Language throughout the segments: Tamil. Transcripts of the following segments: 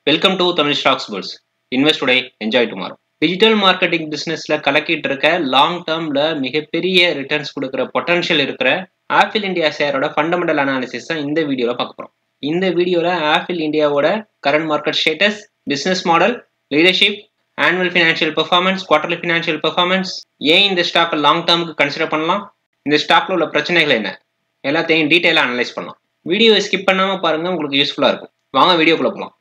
welcome to Tamil stocks bulls invest today enjoy tomorrow digital marketing பிசினஸ்ல கலக்கிட்டு இருக்க லாங் டேர்ம்ல மிகப்பெரிய ரிட்டர்ன்ஸ் கொடுக்குற பொட்டன்ஷியல் இருக்கிற ஆப்பிள் இந்தியா ஷேரோட ஃபண்டமெண்டல் அனாலிசிஸ் தான் இந்த வீடியோல பார்க்க போறோம் இந்த வீடியோல ஆப்பிள் இந்தியாவோட current market status business model leadership annual financial performance quarterly financial performance ஏன் இந்த ஸ்டாக்கை லாங் டேர்முக்கு கன்சிடர் பண்ணலாம் இந்த ஸ்டாக்ல உள்ள பிரச்சனைகள் என்ன எல்லாத்தையும் டீட்டெயிலாக அனலைஸ் பண்ணலாம் வீடியோவை ஸ்கிப் பண்ணாம பாருங்க உங்களுக்கு யூஸ்ஃபுல்லா இருக்கும் வாங்க வீடியோக்குள்ள போகலாம்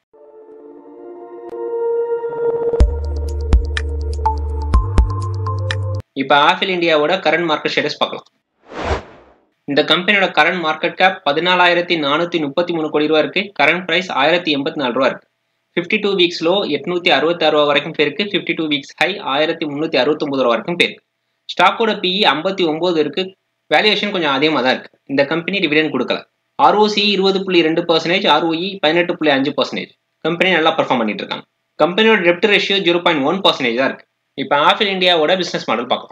இப்போ ஆப்பிள் இந்தியாவோட கரண்ட் மார்க்கெட் ஸ்டேட்டஸ் பார்க்கலாம் இந்த கம்பெனியோட கரண்ட் மார்க்கெட் கேப் பதினாலாயிரத்தி நானூற்றி முப்பத்தி மூணு கோடி ரூபா இருக்கு கரண்ட் ப்ரைஸ் ஆயிரத்தி எண்பத்தி நாலு ரூபா இருக்கு ஃபிஃப்டி டூ வீக்ஸ் லோ எட்நூத்தி அறுபத்தாறு ரூபா வரைக்கும் போயிருக்கு ஃபிஃப்டி டூ வீக்ஸ் ஹை ஆயிரத்தி முந்நூற்றி அறுபத்தொம்பது ரூபா வரைக்கும் போயிருக்கு ஸ்டாக்கோட பிஇ ஐம்பத்தி ஒம்பது இருக்கு வேல்யூவேஷன் கொஞ்சம் அதிகமாக தான் இருக்கு இந்த கம்பெனி டிவிடெண்ட் கொடுக்கல ஆர்ஓசி இருபது புள்ளி ரெண்டு பர்சன்டேஜ் ஆர்ஓஇ பதினெட்டு புள்ளி அஞ்சு பர்சன்டேஜ் கம்பெனி நல்லா பர்ஃபார்ம் பண்ணிட்டு இருக்காங்க கம்பெனியோட டெப்ட் ratio zero point one percentage தான் இருக்கு இப்போ ஆப்பிள் இந்தியாவோட பிசினஸ் மாடல் பார்க்கலாம்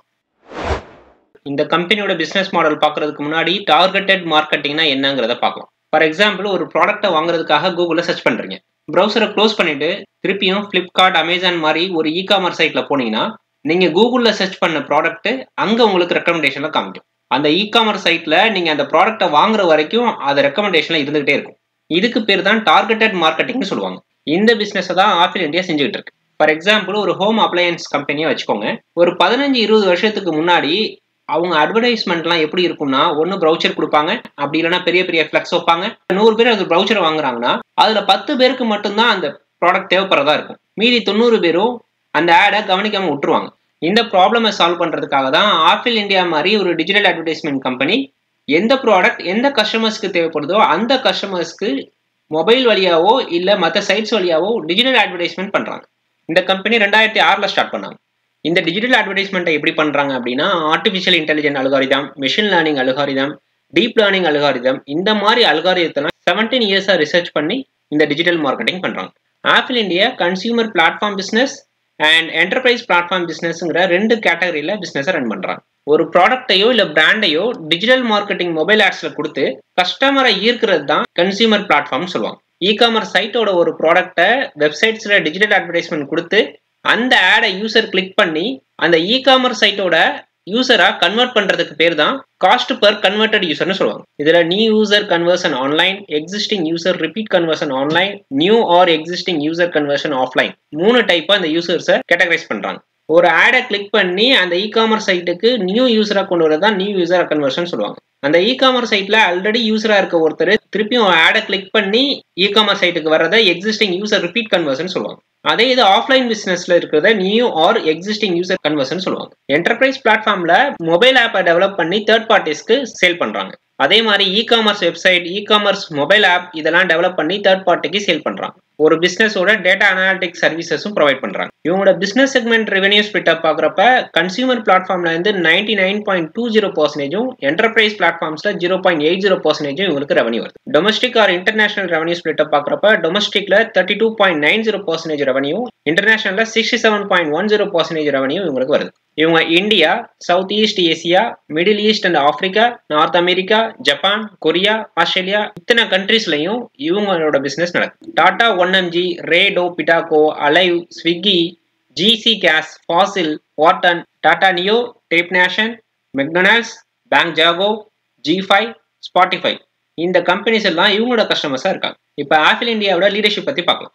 இந்த கம்பெனியோட பிசினஸ் மாடல் பார்க்கறதுக்கு முன்னாடி டார்கெட்டட் மார்க்கெட்டிங்னா என்னங்கிறத பார்க்கலாம் ஃபார் எக்ஸாம்பிள் ஒரு ப்ராடக்ட்டை வாங்குறதுக்காக கூகுளில் சர்ச் பண்ணுறீங்க ப்ரௌசரை க்ளோஸ் பண்ணிட்டு திருப்பியும் ஃப்ளிப்கார்ட் அமேசான் மாதிரி ஒரு இ காமர்ஸ் சைட்டில் போனீங்கன்னா நீங்கள் கூகுளில் சர்ச் பண்ண ப்ராடக்ட் அங்கே உங்களுக்கு ரெக்கமெண்டேஷனில் காமிக்கும் அந்த இ காமர்ஸ் சைட்டில் நீங்கள் அந்த ப்ராடக்ட்டை வாங்குற வரைக்கும் அது ரெக்கமெண்டேஷனில் இருந்துகிட்டே இருக்கும் இதுக்கு பேர் தான் டார்கெட்டட் மார்க்கெட்டிங்னு சொல்லுவாங்க இந்த பிஸ்னஸை தான் ஆப்பிள் இந்தியா செஞ்சுக்கிட்டு இருக்கு ஃபார் எக்ஸாம்பிள் ஒரு ஹோம் அப்ளையன்ஸ் கம்பெனியை வச்சுக்கோங்க ஒரு பதினஞ்சு இருபது வருஷத்துக்கு முன்னாடி அவங்க அட்வர்டைஸ்மெண்ட்லாம் எப்படி இருக்கும்னா ஒன்று ப்ரௌச்சர் கொடுப்பாங்க அப்படி இல்லைன்னா பெரிய பெரிய ஃப்ளெக்ஸ் வைப்பாங்க நூறு பேர் அந்த ப்ரௌச்சர் வாங்குறாங்கன்னா அதில் பத்து பேருக்கு மட்டும்தான் அந்த ப்ராடக்ட் தேவைப்படுறதா இருக்கும் மீதி தொண்ணூறு பேரும் அந்த ஆடை கவனிக்காம விட்டுருவாங்க இந்த ப்ராப்ளமை சால்வ் பண்ணுறதுக்காக தான் ஆப்பிள் இந்தியா மாதிரி ஒரு டிஜிட்டல் அட்வர்டைஸ்மெண்ட் கம்பெனி எந்த ப்ராடக்ட் எந்த கஸ்டமர்ஸ்க்கு தேவைப்படுதோ அந்த கஸ்டமர்ஸ்க்கு மொபைல் வழியாவோ இல்லை மற்ற சைட்ஸ் வழியாவோ டிஜிட்டல் அட்வர்டைஸ்மெண்ட் பண்ணுறாங்க இந்த கம்பெனி ரெண்டாயிரத்தி ஆறில் ஸ்டார்ட் பண்ணாங்க இந்த டிஜிட்டல் அட்வர்டைஸ்மெண்ட்டை எப்படி பண்ணுறாங்க அப்படின்னா artificial intelligent algorithm machine learning algorithm deep learning algorithm இந்த மாதிரி அலுகாரிதத்தெல்லாம் செவன்டீன் இயர்ஸாக ரிசர்ச் பண்ணி இந்த டிஜிட்டல் மார்க்கெட்டிங் பண்ணுறாங்க Apple India consumer platform business and enterprise platform பிஸ்னஸ்ங்கிற ரெண்டு கேட்டகரியில் பிஸ்னஸை ரன் பண்ணுறாங்க ஒரு ப்ராடக்ட்டையோ இல்லை பிராண்டையோ டிஜிட்டல் மார்க்கெட்டிங் மொபைல் ஆப்ஸில் கொடுத்து கஸ்டமரை ஈர்க்கிறது தான் கன்சியூமர் பிளாட்ஃபார்ம் சொல்லுவாங்க இ காமர்ஸ் சைட்டோட ஒரு ப்ராடக்ட்டை வெப்சைட்ஸில் டிஜிட்டல் அட்வர்டைஸ்மெண்ட் கொடுத்து அந்த ஆடை யூசர் கிளிக் பண்ணி அந்த இ காமர்ஸ் சைட்டோட யூசரா கன்வெர்ட் பண்றதுக்கு பேர் தான் காஸ்ட் பர் கன்வெர்டட் யூசர்னு சொல்லுவாங்க இதுல new user conversion online existing user repeat conversion online new or existing user conversion offline மூணு டைப்பா அந்த யூசர்ஸை கேட்டகரைஸ் பண்றாங்க ஒரு ஆடை கிளிக் பண்ணி அந்த இ காமர்ஸ் சைட்டுக்கு நியூ யூசரா கொண்டு வரது தான் நியூ யூசர் கன்வர்ஷன் சொல்லுவாங்க அந்த இ காமர்ஸ் சைட்ல ஆல்ரெடி யூசரா இருக்க ஒருத்தர் திருப்பியும் ஆடை கிளிக் பண்ணி இ காமர்ஸ் சைட்டுக்கு வரதை எக்ஸிஸ்டிங் யூசர் ரிப்பீட் கன்வர்ஷன் சொல்லுவாங்க அதே இது ஆஃப்லைன் பிசினஸ்ல இருக்கிறத new or existing user conversion சொல்லுவாங்க என்டர்பிரைஸ் பிளாட்ஃபார்ம்ல மொபைல் ஆப்பை டெவலப் பண்ணி தேர்ட் பார்ட்டிஸ்க்கு சேல் பண்றாங்க அதே மாதிரி e commerce website e commerce mobile app இதெல்லாம் டெவலப் பண்ணி தேர்ட் பார்ட்டிக்கு சேல் பண்றாங்க ஒரு பிசினஸோட டேட்டா அனாலிட்டிக் சர்வீசஸும் ப்ரொவைட் பண்றாங்க இவங்களோட business segment revenue split up பாக்குறப்ப கன்சியூமர் பிளாட்ஃபார்ம்ல இருந்து ninety nine point two zero பர்சன்டேஜும் என்டர்பிரைஸ் பிளாட்ஃபார்ம்ஸ்ல ஜீரோ பாயிண்ட் எயிட் ஜீரோ பர்சன்டேஜும் இவங்களுக்கு ரெவன்யூ வருது domestic R international revenue split up பாக்குறப்ப டொமஸ்டிக்ல thirty two point nine zero percentage revenue இன்டர்நேஷனல்ல sixty seven point one zero percentage revenue இவங்களுக்கு வருது இவங்க India South East Asia Middle East and Africa North America Japan Korea Australia இத்தனை கண்ட்ரீஸ்லையும் இவங்களோட பிசினஸ் நடக்குது டாடா ஒன் எம்ஜி ரேடோ பிட்டாகோ அலைவ் ஸ்விக்கி ஜிசி கேஸ் ஃபாசில் வாட்டன் டாடா நியோ டேப் நேஷன் McDonald's bank Jago Zee five Spotify இந்த கம்பெனிஸ் எல்லாம் இவங்களோட கஸ்டமர்ஸாக இருக்காங்க இப்போ ஆப்பிள் இந்தியாவோட லீடர்ஷிப் பற்றி பார்க்கலாம்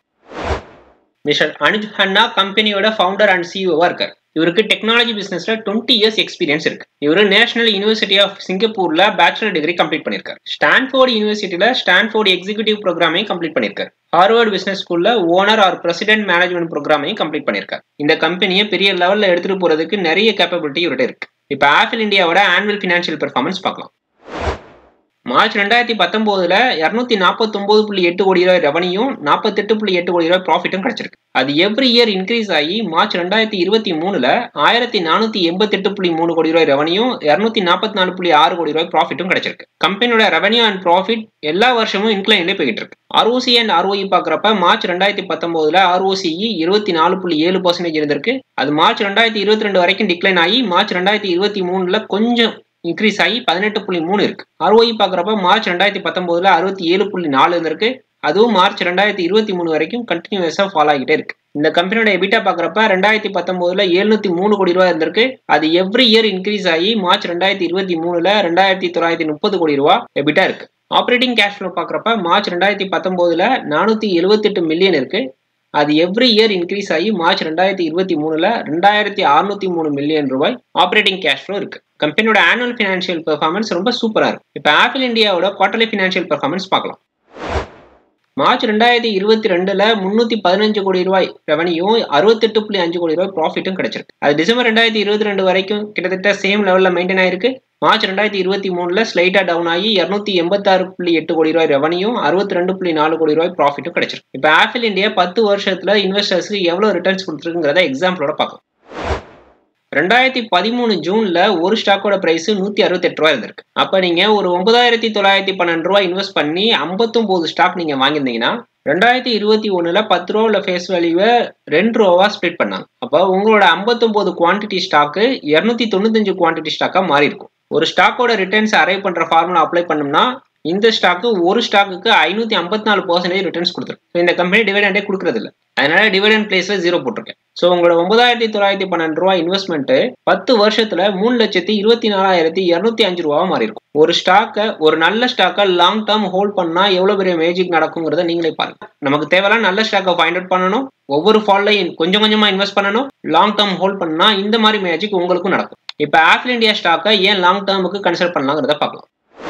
மிஸ்டர் அனுஜ் ஹன்னா கம்பெனியோட ஃபவுண்டர் அண்ட் சிஇஓவா இருக்கார் இவருக்கு டெக்னாலஜி பிசினஸ்ல டுவெண்ட்டி இயர்ஸ் எக்ஸ்பீரியன்ஸ் இருக்கு இவர் நேஷனல் யூனிவர்சிட்டி ஆஃப் சிங்கப்பூர்ல பேச்சுலர் டிகிரி கம்ப்ளீட் பண்ணிருக்காரு ஸ்டான்ஃபோர்ட் யூனிவர்சிட்டியில ஸ்டான்ஃபோர்ட் எக்ஸிகூட்டிவ் ப்ரோக்ராமையும் கம்ப்ளீட் பண்ணிருக்காரு ஹார்வர்ட் பிசினஸ் ஸ்கூல்ல ஓனர் ஆர் பிரசிடென்ட் மேனேஜ்மெண்ட் ப்ரோக்ராமையும் கம்ப்ளீட் பண்ணிருக்காரு இந்த கம்பெனியை பெரிய லெவல்ல எடுத்துட்டு போறதுக்கு நிறைய கேப்பபிலிட்டி இவர்கிட்ட இருக்கு இப்போ ஆப்பிள் இந்தியாவோட ஆனுவல் ஃபினான்ஷியல் பெர்ஃபார்மன்ஸ் பார்க்கலாம் மார்ச் ரெண்டாயிரத்தி பத்தொன்பதுல இரநூத்தி நாற்பத்தி ஒன்பது புள்ளி எட்டு கோடி ரூபாய் ரெவனியும் நாற்பத்தெட்டு புள்ளி எட்டு கோடி ரூபாய் ப்ராஃபிட்டும் கிடைச்சிருக்கு அது எவ்ரி இயர் இன்க்ரீஸ் ஆகி மார்ச் ரெண்டாயிரத்தி இருபத்தி மூணுல ஆயிரத்தி நானூத்தி எண்பத்தெட்டு புள்ளி மூணு கோடி ரூபாய் ரெவனியும் இரநூத்தி நாற்பத்தி நாலு புள்ளி ஆறு கோடி ரூபாய் ப்ராஃபிட்டும் கிடைச்சிருக்கு கம்பெனியோட ரெவன்யூ அண்ட் ப்ராஃபிட் எல்லா வருஷமும் இன்க்ளைன்லேயே போயிட்டு இருக்கு ஆர்ஓசி அண்ட் ஆர்ஓஇ பாக்குறப்ப மார்ச் ரெண்டாயிரத்தி பத்தொன்பதுல ஆர்ஓசிஇ இருபத்தி நாலு புள்ளி ஏழு பர்சன்டேஜ் இருந்திருக்கு அது மார்ச் ரெண்டாயிரத்தி இருபத்தி ரெண்டு வரைக்கும் டிக்ளைன் ஆகி மார்ச் ரெண்டாயிரத்தி இருபத்தி மூணுல கொஞ்சம் இன்க்ரீஸ் ஆகி பதினெட்டு புள்ளி மூணு இருக்கு ஆர்ஓஇ பார்க்குறப்ப மார்ச் ரெண்டாயிரத்தி பத்தொன்பதுல அறுபத்தி ஏழு புள்ளி நாலு இருந்திருக்கு அதுவும் மார்ச் ரெண்டாயிரத்தி இருபத்தி மூணு வரைக்கும் கண்டினியூஸா ஃபாலோ ஆகிட்டே இருக்கு இந்த கம்பெனியோட எபிட்டா பாக்குறப்ப ரெண்டாயிரத்தி பத்தொன்பதுல எழுநூத்தி மூணு கோடி ரூபாய் இருந்திருக்கு அது எவ்ரி இயர் இன்க்ரீஸ் ஆகி மார்ச் ரெண்டாயிரத்தி இருபத்தி மூணுல ரெண்டாயிரத்தி தொள்ளாயிரத்தி முப்பது கோடி ரூபாய் எபிட்டா இருக்கு ஆப்ரேட்டிங் கேஷ் ஃப்ளோ பாக்குறப்ப மார்ச் ரெண்டாயிரத்தி பத்தொன்பதுல நானூத்தி எழுபத்தெட்டு மில்லியன் இருக்கு அது எவ்ரி இயர் இன்க்ரீஸ் ஆகி மார்ச் ரெண்டாயிரத்தி இருபத்தி மூணுல ரெண்டாயிரத்தி அறுநூத்தி மூணு மில்லியன் ரூபாய் ஆப்ரேட்டிங் கேஷ் ஃப்ளோ இருக்கு கம்பெனியோட ஆனுவல் ஃபினான்ஷியல் பெர்ஃபார்மன்ஸ் ரொம்ப சூப்பரா இருக்கு இப்போ ஆப்பிள் இந்தியாவோட குவார்டர்லி ஃபினான்ஷியல் பெர்ஃபார்மன்ஸ் பார்க்கலாம் மார்ச் ரெண்டாயிரத்தி இருபத்தி ரெண்டுல முன்னூத்தி பதினஞ்சு கோடி ரூபாய் ரெவன்யூவும் அறுபத்தெட்டு புள்ளி அஞ்சு கோடி ரூபாய் ப்ராஃபிட்டும் கிடைச்சிருக்கு அது டிசம்பர் ரெண்டாயிரத்தி இருபத்தி ரெண்டு வரைக்கும் கிட்டத்தட்ட சேம் லெவல்ல மெயின்டைன் ஆயிருக்கு மார்ச் ரெண்டாயிரத்தி இருபத்தி மூணுல ஸ்லைட்டா டவுன் ஆகி இருநூத்தி எண்பத்தாறு புள்ளி எட்டு கோடி ரூபாய் ரெவன்யூ அறுபத்தி ரெண்டு புள்ளி நாலு கோடி ரூபாய் ப்ராஃபிட்டும் கிடைச்சிருக்கு இப்போ ஆப்பிள் இந்தியா பத்து வருஷத்துல இன்வெஸ்டர்ஸ்க்கு எவ்வளவு ரிட்டர்ன்ஸ் கொடுத்துருக்குங்கிறத எக்ஸாம்பிளோட பார்க்கலாம் ரெண்டாயிரத்தி பதிமூணு ஜூன்ல ஒரு ஸ்டாக்கோட பிரைஸ் நூத்தி அறுபத்தெட்டு ரூபாய் இருந்திருக்கு அப்ப நீங்க ஒரு ஒன்பதாயிரத்தி தொள்ளாயிரத்தி பன்னெண்டு ரூபாய் இன்வெஸ்ட் பண்ணி ஐம்பத்தொன்பது ஸ்டாக் நீங்க வாங்கியிருந்தீங்கன்னா ரெண்டாயிரத்தி இருபத்தி ஒண்ணுல பத்து ரூபா உள்ள ஃபேஸ் வேல்யூவை ரெண்டு ரூபா ஸ்ப்ளிட் பண்ணாங்க அப்போ உங்களோட ஐம்பத்தொன்பது குவான்டிட்டி ஸ்டாக்கு இருநூத்தி தொண்ணூத்தஞ்சு குவான்டிட்டி ஸ்டாக்கா மாறி இருக்கும் ஒரு ஸ்டாக்கோட ரிட்டர்ன்ஸ் அரைவ் பண்ற ஃபார்முலா அப்ளை பண்ணோம்னா இந்த ஸ்டாக்கு ஒரு ஸ்டாக்குக்கு ஐநூத்தி ஐம்பத்தி நாலு பர்சன்டேஜ் ரிட்டர்ன்ஸ் கொடுத்துருக்கு இந்த கம்பெனி டிவிடெண்டே கொடுக்கறது இல்லை அதனால டிவிடெண்ட் பிளேஸ்ல ஜீரோ போட்டிருக்கேன் ஸோ உங்களோட ஒன்பதாயிரத்தி தொள்ளாயிரத்தி பன்னெண்டு ரூபாய் இன்வெஸ்ட்மெண்ட் பத்து வருஷத்துல மூணு லட்சத்தி இருபத்தி நாலாயிரத்தி இருநூத்தி அஞ்சு ரூபா மாறி இருக்கும் ஒரு ஸ்டாக்கை ஒரு நல்ல ஸ்டாக்கை லாங் டேர்ம் ஹோல்ட் பண்ணா எவ்வளவு பெரிய மேஜிக் நடக்குங்கிறத நீங்களே பாருங்க நமக்கு தேவையான நல்ல ஸ்டாக்கை ஃபைண்ட் அவுட் பண்ணணும் ஒவ்வொரு ஃபால்லையும் கொஞ்சம் கொஞ்சமா இன்வெஸ்ட் பண்ணணும் லாங் டேர்ம் ஹோல்ட் பண்ணா இந்த மாதிரி மேஜிக் உங்களுக்கும் நடக்கும் இப்போ ஆப்பிள் இந்தியா ஸ்டாக்கை ஏன் லாங் டேர்முக்கு கன்சிடர் பண்ணலாங்கிறத பார்க்கலாம்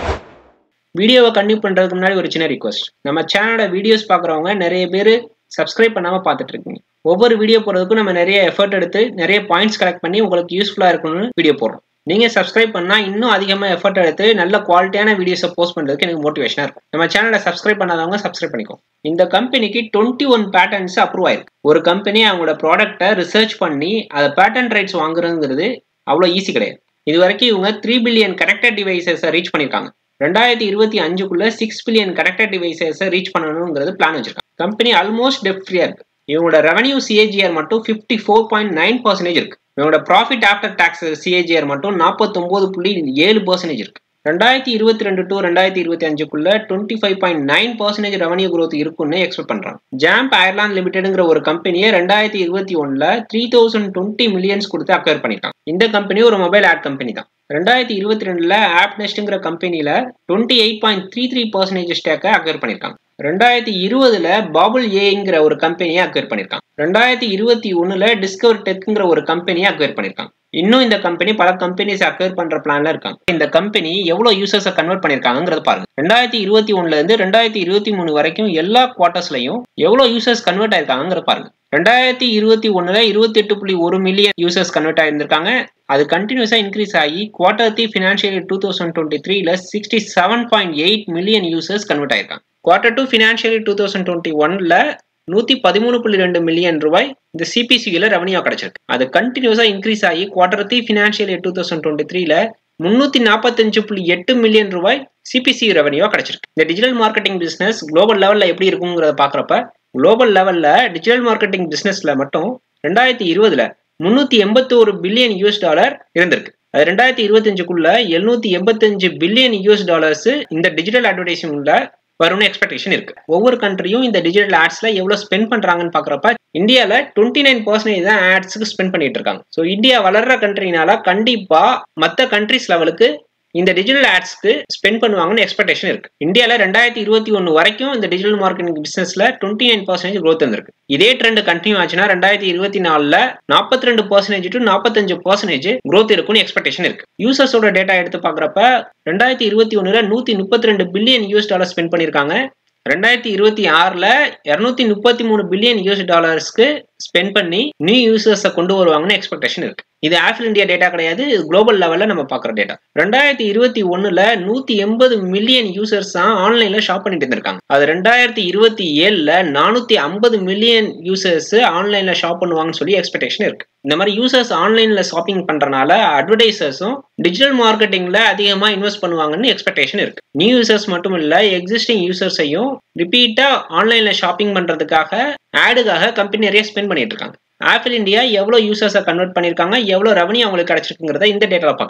வீடியோவை கண்டினியூ பண்ணுறதுக்கு முன்னாடி ஒரு சின்ன ரிக்வஸ்ட் நம்ம சேனலோட வீடியோஸ் பார்க்குறவங்க நிறைய பேர் சப்ஸ்கிரைப் பண்ணாமல் பார்த்துட்டு இருக்கீங்க ஒவ்வொரு வீடியோ போடுறதுக்கும் நம்ம நிறைய எஃபர்ட் எடுத்து நிறைய பாயிண்ட்ஸ் கலெக்ட் பண்ணி உங்களுக்கு யூஸ்ஃபுல்லாக இருக்கணும்னு வீடியோ போடுறோம் நீங்கள் சப்ஸ்கிரைப் பண்ணால் இன்னும் அதிகமாக எஃபர்ட் எடுத்து நல்ல குவாலிட்டியான வீடியோஸை போஸ்ட் பண்ணுறதுக்கு எனக்கு மோட்டிவேஷனாக இருக்கும் நம்ம சேனலை சப்ஸ்கிரைப் பண்ணாதவங்க சப்ஸ்கிரைப் பண்ணிக்கோ இந்த கம்பெனிக்கு டுவெண்ட்டி ஒன் பேட்டர்ன்ஸ் அப்ரூவ் ஆயிருக்கு ஒரு கம்பெனி அவங்களோட ப்ராடக்ட்டை ரிசர்ச் பண்ணி அதை பேட்டன் ரைட்ஸ் வாங்குறதுங்கிறது அவ்வளோ ஈஸி கிடையாது இது வரைக்கும் இவங்க த்ரீ பில்லியன் கனெக்டட் டிவைசஸை ரீச் பண்ணியிருக்காங்க ரெண்டாயிரத்தி இருபத்தி அஞ்சுக்குள்ள சிக்ஸ் பில்லியன் கனெக்டட் டிவைசஸை ரீச் பண்ணணுங்கிறது பிளான் வச்சிருக்காங்க கம்பெனி ஆல்மோஸ்ட் டெப்ட் ஃப்ரீயா இருக்கு இவங்களோட ரெவன்யூ சிஏஜிஆர் மட்டும் fifty four point nine percentage இருக்கு இவங்களோட ப்ராஃபிட் ஆஃப்டர் டாக்ஸ் சிஏஜிஆர் மட்டும் நாற்பத்தொன்பது புள்ளி ஏழு பர்சன்டேஜ் இருக்கு ரெண்டாயிரத்தி இருபத்தி ரெண்டு டு ரெண்டாயிரத்தி இருபத்தி அஞ்சுக்குள்ள twenty five point nine percentage revenue growth இருக்கும்னு எக்ஸ்பெக்ட் பண்றாங்க ஜாம்ப் அயர்லாந்து லிமிடெட்ங்கிற ஒரு கம்பெனியை ரெண்டாயிரத்தி இருபத்தி ஒன்ல த்ரீ தௌசண்ட் டுவெண்ட்டி மில்லியன்ஸ் கொடுத்து அக்வயர் பண்ணிருக்காங்க இந்த கம்பெனி ஒரு மொபைல் ஆட் கம்பெனி தான் ரெண்டாயிரத்தி இருபத்தி ரெண்டுல ஆப் நெஸ்ட்ங்கிற கம்பெனில twenty eight point three three percentage ஸ்டேக்கை அக்வயர் பண்ணிருக்காங்க ரெண்டாயிரத்தி இருபதுல பாபுல் ஏங்கிற ஒரு கம்பெனியை அக்வயர் பண்ணிருக்காங்க ரெண்டாயிரத்தி இருபத்தி ஒண்ணுல டிஸ்கவர் டெக்ங்கிற ஒரு கம்பெனியை அக்வயர் பண்ணிருக்காங்க இன்னும் இந்த கம்பெனி பல கம்பெனிஸ் அக்வயர் பண்ற பிளான்ல இருக்காங்க இந்த கம்பெனி எவ்வளவு யூசர்ஸை கன்வெர்ட் பண்ணிருக்காங்கிறத பாருங்க ரெண்டாயிரத்தி இருபத்தி ஒண்ணுல இருந்து ரெண்டாயிரத்தி இருபத்தி மூணு வரைக்கும் எல்லா குவார்டர்ஸ்லயும் எவ்வளவு யூசர்ஸ் கன்வெர்ட் ஆயிருக்காங்கிறத பாருங்க ரெண்டாயிரத்தி இருபத்தி ஒண்ணுல இருபத்தி எட்டு புள்ளி ஒரு மில்லியன் யூசர்ஸ் கன்வெர்ட் ஆயிருந்திருக்காங்க அது கண்டினியூஸா இன்க்ரீஸ் ஆகி quarter three financial two thousand twenty த்ரீல sixty seven point eight million users convert ஆயிருக்காங்க quarter two financial two thousand twenty ஒன்ல நூத்தி பதிமூணு புள்ளி ரெண்டு மில்லியன் ரூபாய் இந்த சிபிசியில ரெவன்யூ கிடைச்சிருக்கு அது கண்டினியூஸா இன்க்ரீஸ் ஆகி quarter three financial two thousand twenty த்ரீல முன்னூத்தி நாற்பத்தஞ்சு புள்ளி எட்டு மில்லியன் ரூபாய் சிபிசி ரெவன்யூவா கிடைச்சிருக்கு இந்த டிஜிட்டல் மார்க்கெட்டிங் பிசினஸ் குளோபல் லெவல்ல எப்படி இருக்குங்கிறத பாக்குறப்ப குளோபல் லெவல்ல டிஜிட்டல் மார்க்கெட்டிங் பிசினஸ்ல மட்டும் ரெண்டாயிரத்தி இருபதுல முன்னூத்தி எண்பத்தி ஒரு பில்லியன் யூஎஸ் டாலர் இருந்திருக்கு அது ரெண்டாயிரத்தி இருபத்தஞ்சுக்குள்ள எழுநூத்தி எண்பத்தஞ்சு பில்லியன் யூஎஸ் டாலர்ஸ் இந்த டிஜிட்டல் அட்வர்டைசிங்ல வரும்னு எக்ஸ்பெக்டேஷன் இருக்கு ஒவ்வொரு கண்ட்ரியும் இந்த டிஜிட்டல் ஆட்ஸ்ல எவ்வளவு ஸ்பெண்ட் பண்றாங்கன்னு பாக்குறப்ப இந்தியால டுவெண்ட்டி நைன் பர்சன்டேஜ் தான் ஆட்ஸ்க்கு ஸ்பெண்ட் பண்ணிட்டு இருக்காங்க ஸோ இந்தியா வளர்ற கண்ட்ரினால கண்டிப்பா மற்ற கண்ட்ரிஸ் லெவலுக்கு இந்த டிஜிட்டல் ஆட்ஸ்க்கு ஸ்பெண்ட் பண்ணுவாங்கன்னு எக்ஸ்பெக்டேஷன் இருக்கு இந்தியாவில் ரெண்டாயிரத்தி இருபத்தி ஒன்று வரைக்கும் இந்த டிஜிட்டல் மார்க்கெட்டிங் பிசினஸ்ல டுவெண்ட்டி நைன் பர்சன்டேஜ் க்ரோத் வந்திருக்கு இதே ட்ரெண்ட் கண்டினியூ ஆச்சுன்னா ரெண்டாயிரத்தி இருபத்தி நாலுல நாற்பத்தி ரெண்டு பர்சன்டேஜ் டு நாற்பத்தஞ்சு பர்சன்டேஜ் க்ரோத் இருக்கும்னு எக்ஸ்பெக்டேஷன் இருக்கு யூசர்ஸோட டேட்டா எடுத்து பார்க்குறப்ப ரெண்டாயிரத்தி இருபத்தி ஒன்னுல நூத்தி முப்பத்தி ரெண்டு பில்லியன் யூஎஸ் டாலர் ஸ்பெண்ட் பண்ணியிருக்காங்க ரெண்டாயிரத்தி இருபத்தி ஆறுல இருநூத்தி முப்பத்தி மூணு பில்லியன் யூஎஸ் டாலர்ஸ்க்கு ஸ்பெண்ட் பண்ணி நியூ யூசர்ஸை கொண்டு வருவாங்கன்னு எக்ஸ்பெக்டேஷன் இருக்கு இது ஆப்பிள் இந்தியா டேட்டா கிடையாது குளோபல் லெவல்ல நம்ம பாக்குற டேட்டா ரெண்டாயிரத்தி இருபத்தி ஒண்ணுல நூத்தி எண்பது மில்லியன் யூசர்ஸ் தான் ஆன்லைன்ல ஷாப் பண்ணிட்டு இருந்திருக்காங்க அது ரெண்டாயிரத்தி இருபத்தி ஏழுல நானூத்தி ஐம்பது மில்லியன் யூசர்ஸ் ஆன்லைன்ல ஷாப் பண்ணுவாங்கன்னு சொல்லி எக்ஸ்பெக்டேஷன் இருக்கு இந்த மாதிரி யூசர்ஸ் ஆன்லைன்ல ஷாப்பிங் பண்றனால அட்வர்டைசர்ஸும் டிஜிட்டல் மார்க்கெட்டிங்ல அதிகமா இன்வெஸ்ட் பண்ணுவாங்கன்னு எக்ஸ்பெக்டேஷன் இருக்கு நியூ யூசர்ஸ் மட்டும் இல்ல எக்ஸிஸ்டிங் யூசர்ஸையும் ரிப்பீட்டா ஆன்லைன்ல ஷாப்பிங் பண்றதுக்காக ஆடுக்காக கம்பெனி நிறைய ஸ்பெண்ட் பண்ணிட்டு இருக்காங்க ஆப்பிள் இந்தியா எவ்வளோ யூசர்ஸை கன்வெர்ட் பண்ணியிருக்காங்க எவ்வளோ ரெவன்யூ அவங்களுக்கு கிடைச்சிருக்குங்கிறத இந்த டேட்டாவில் பார்க்கலாம்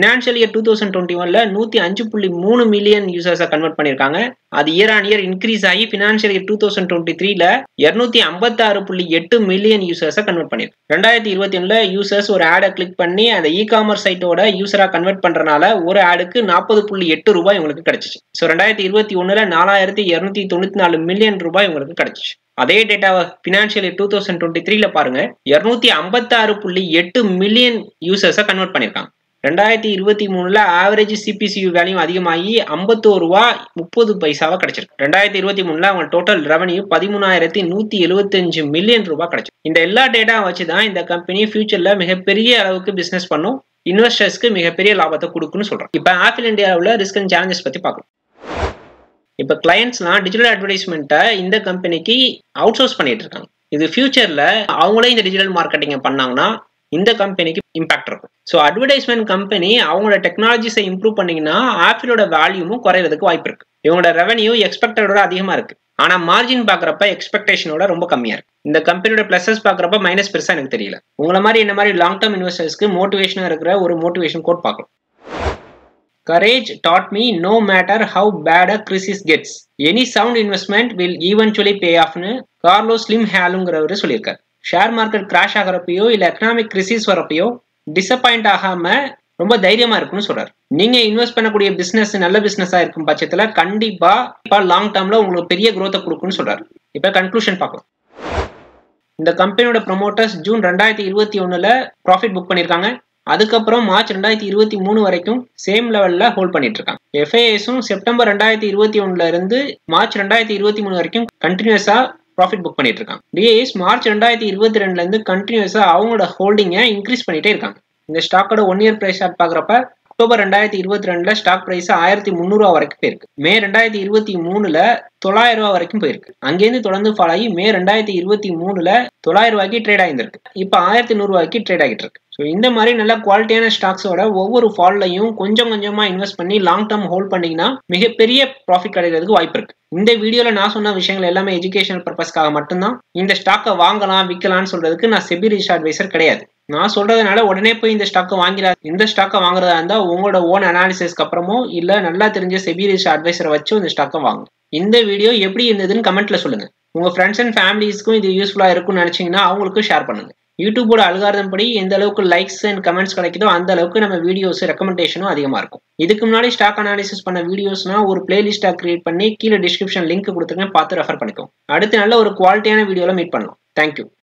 financial year two thousand twenty ஒன்ல நூத்தி அஞ்சு புள்ளி மூணு மில்லியன் யூசர்ஸை கன்வெர்ட் பண்ணியிருக்காங்க அது இயர் ஆன் இயர் இன்க்ரீஸ் ஆகி financial year two thousand twenty த்ரீல இருநூத்தி ஐம்பத்தாறு புள்ளி எட்டு மில்லியன் யூசர்ஸை கன்வெர்ட் பண்ணிருக்கு ரெண்டாயிரத்தி இருபத்தி ஒண்ணுல யூசர்ஸ் ஒரு ஆடை கிளிக் பண்ணி அந்த இ காமர்ஸ் சைட்டோட யூசரா கன்வெர்ட் பண்றனால ஒரு ஆடுக்கு நாற்பது புள்ளி எட்டு ரூபாய் உங்களுக்கு கிடைச்சிச்சு ஸோ ரெண்டாயிரத்தி இருபத்தி ஒண்ணுல நாலாயிரத்தி இருநூத்தி தொண்ணூத்தி நாலு மில்லியன் ரூபாய் உங்களுக்கு கிடைச்சிச்சு அதே டேட்டாவை பினான்சியல் டூ தௌசண்ட் டுவெண்ட்டி த்ரீல பாருங்க இருநூத்தி ஐம்பத்தாறு புள்ளி எட்டு மில்லியன் யூசர்ஸை கன்வெர்ட் பண்ணியிருக்காங்க ரெண்டாயிரத்தி இருபத்தி மூணுல ஆவரேஜ் சிபிசியு வேல்யூ அதிகமாகி ஐம்பத்தோரு ரூபா முப்பது பைசாவா கிடைச்சிருக்கு ரெண்டாயிரத்தி இருபத்தி மூணுல அவங்க டோட்டல் ரெவன்யூ பதிமூணாயிரத்தி நூத்தி எழுபத்தஞ்சு மில்லியன் ரூபாய் கிடைச்சிருக்கு இந்த எல்லா டேட்டா வச்சு தான் இந்த கம்பெனி ஃபியூச்சர்ல மிகப்பெரிய அளவுக்கு பிசினஸ் பண்ணும் இன்வெஸ்டர்ஸ்க்கு மிகப்பெரிய லாபத்தை கொடுக்குன்னு சொல்றோம் இப்போ ஆப்பிள் இந்தியாவில் ரிஸ்க் அண்ட் சேலஞ்சஸ் பத்தி பார்க்கலாம் இப்போ கிளையண்ட்ஸ்லாம் டிஜிட்டல் அட்வர்டைஸ்மெண்ட்டை இந்த கம்பெனிக்கு அவுட் சோர்ஸ் பண்ணிட்டு இருக்காங்க இது ஃபியூச்சர்ல அவங்களே இந்த டிஜிட்டல் மார்க்கெட்டிங்கை பண்ணாங்கன்னா இந்த கம்பெனிக்கு இம்பாக்ட் இருக்கும் ஸோ அட்வர்டைஸ்மெண்ட் கம்பெனி அவங்களோட டெக்னாலஜிஸை இம்ப்ரூவ் பண்ணீங்கன்னா ஆப்பிளோட வேல்யூமும் குறையிறதுக்கு வாய்ப்பு இருக்கு இவங்களோட ரெவன்யூ எக்ஸ்பெக்டடோட அதிகமா இருக்கு ஆனா மார்ஜின் பாக்குறப்ப எக்ஸ்பெக்டேஷனோட ரொம்ப கம்மியா இருக்கு இந்த கம்பெனியோட பிளஸஸ் பாக்குறப்ப மைனஸ் பெருசா எனக்கு தெரியல உங்களை மாதிரி என்ன மாதிரி லாங் டேர்ம் இன்வெஸ்டர்ஸ்க்கு மோட்டிவேஷனா இருக்கிற ஒரு மோட்டிவேஷன் கோட் பார்க்கலாம் Courage taught me no matter how bad a crisis gets, any sound investment will eventually pay offனு கார்லோஸ் ஸ்லிம் ஹேலுங்கிறவர் சொல்லியிருக்காரு ஷேர் மார்க்கெட் கிராஷ் ஆகிறப்பயோ இல்ல எக்கனாமிக் கிரிசிஸ் வரப்பயோ டிசப்பாயிண்ட் ஆகாம ரொம்ப தைரியமா இருக்குன்னு சொல்றாரு நீங்க இன்வெஸ்ட் பண்ணக்கூடிய பிசினஸ் நல்ல பிசினஸா இருக்கும் பட்சத்துல கண்டிப்பா இப்ப லாங் டேர்ம்ல உங்களுக்கு பெரிய growth கொடுக்கும்னு சொல்றாரு இப்ப கன்க்ளூஷன் பார்க்கலாம் இந்த கம்பெனியோட ப்ரொமோட்டர்ஸ் ஜூன் ரெண்டாயிரத்தி இருபத்தி ஒண்ணுல ப்ராஃபிட் புக் பண்ணியிருக்காங்க அதுக்கப்புறம் மார்ச் ரெண்டாயிரத்தி இருபத்தி மூணு வரைக்கும் சேம் லெவல்ல ஹோல்ட் பண்ணிட்டு இருக்காங்க எஃப்ஐஎஸும் செப்டம்பர் ரெண்டாயிரத்தி இருபத்தி ஒண்ணுல இருந்து மார்ச் ரெண்டாயிரத்தி இருபத்தி மூணு வரைக்கும் கண்டினியூஸா ப்ராஃபிட் புக் பண்ணிட்டு இருக்காங்க டிஏஎஸ் மார்ச் ரெண்டாயிரத்தி இருபத்தி ரெண்டுல இருந்து கண்டினியூஸா அவங்களோட ஹோல்டிங்கை இன்க்ரீஸ் பண்ணிட்டே இருக்காங்க இந்த ஸ்டாக்கோட ஒன் இயர் பிரைஸ் சார்ட் பாக்குறப்ப அக்டோபர் ரெண்டாயிரத்தி இருபத்தி ரெண்டுல ஸ்டாக் பிரைஸ் ஆயிரத்தி முந்நூறுவா வரைக்கும் போயிருக்கு மே ரெண்டாயிரத்தி இருபத்தி மூணுல தொள்ளாயிரம் ரூபா வரைக்கும் போயிருக்கு அங்கேருந்து தொடர்ந்து ஃபாலோ ஆகி மே ரெண்டாயிரத்தி இருபத்தி மூணுல தொள்ளாயிரம் ரூபாய்க்கு ட்ரேட் ஆகிருக்கு இப்போ ஆயிரத்தி நூறு ரூபாய்க்கு ட்ரேட் ஆகிட்டு இருக்கு ஸோ இந்த மாதிரி நல்ல குவாலிட்டியான ஸ்டாக்ஸோட ஒவ்வொரு ஃபால்லையும் கொஞ்சம் கொஞ்சமா இன்வெஸ்ட் பண்ணி லாங் டேர்ம் ஹோல்ட் பண்ணீங்கன்னா மிகப்பெரிய ப்ராஃபிட் கிடைக்கிறதுக்கு வாய்ப்பு இருக்கு இந்த வீடியோல நான் சொன்ன விஷயங்கள் எல்லாமே எஜுகேஷனல் பர்பஸ்க்காக மட்டும்தான் இந்த ஸ்டாக்கை வாங்கலாம் விற்கலாம்னு சொல்றதுக்கு நான் செபி ரிஜிஸ்ட் அட்வைசர் கிடையாது நான் சொல்றதுனால உடனே போய் இந்த ஸ்டாக்கை வாங்கிடாது இந்த ஸ்டாக்கை வாங்குறதா இருந்தா உங்களோட ஓன் அனாலிசிஸ்க்கு அப்புறமோ இல்ல நல்லா தெரிஞ்ச செபி ரிஜிஸ்ட் அட்வைசரை வச்சு இந்த ஸ்டாக்கை வாங்க இந்த வீடியோ எப்படி இருந்ததுன்னு கமெண்ட்ல சொல்லுங்க உங்க ஃப்ரெண்ட்ஸ் அண்ட் ஃபேமிலிஸ்க்கும் இது யூஸ்ஃபுல்லா இருக்கும்னு நினைச்சீங்கன்னா அவங்களுக்கும் ஷேர் பண்ணுங்க யூடியூபோட அல்காரதம் படி எந்த அளவுக்கு லைக்ஸ் அண்ட் கமெண்ட்ஸ் கிடைக்குதோ அந்த அளவுக்கு நம்ம வீடியோஸ் ரெக்கமெண்டேஷனும் அதிகமா இருக்கும் இதுக்கு முன்னாடி ஸ்டாக் அனாலிசிஸ் பண்ண வீடியோஸ்னா ஒரு பிளேலிஸ்டா கிரியேட் பண்ணி கீழே டிஸ்கிரிப்ஷன் லிங்க் கொடுத்துருக்கேன் பார்த்து ரெஃபர் பண்ணிக்கோ அடுத்து நல்ல ஒரு குவாலிட்டியான வீடியோல மீட் பண்ணலாம் தேங்க்யூ